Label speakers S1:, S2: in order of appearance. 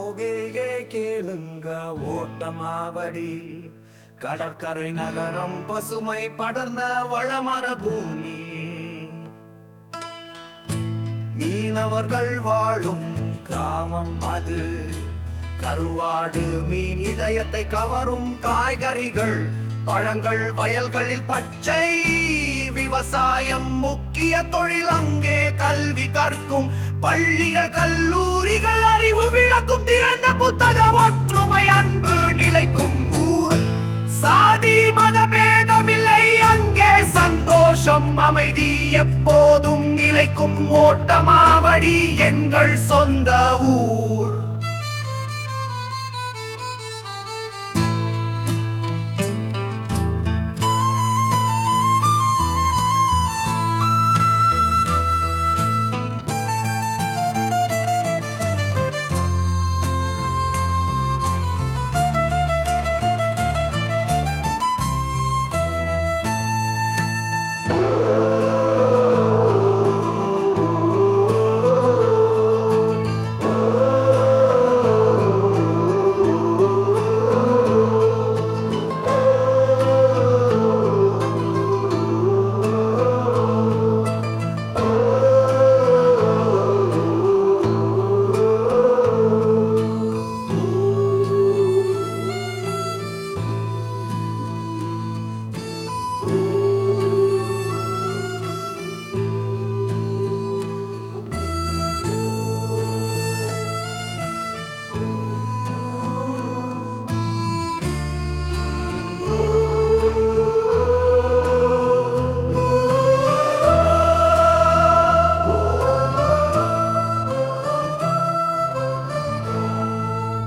S1: போகையே கேளுங்க ஓட்டமாவடி கடற்கரை நகரம் பசுமை படர்ந்த வளமர பூமி மீனவர்கள் வாழும் கிராமம் அது கருவாடு மீன் இதயத்தை கவரும் காய்கறிகள் பழங்கள் வயல்களில் பச்சை விவசாயம் முக்கிய தொழில் அங்கே கல்வி கற்கும் பள்ளிகள் கல்லூரிகள் அறிவு விளக்கும் திறந்த புத்தகம் ஒற்றுமை அன்பு நிலைக்கும் ஊர் சாதி மதபேதமில்லை அங்கே சந்தோஷம் அமைதி எப்போதும் நிலைக்கும் ஓட்டமாவடி எங்கள் சொந்த ஊர்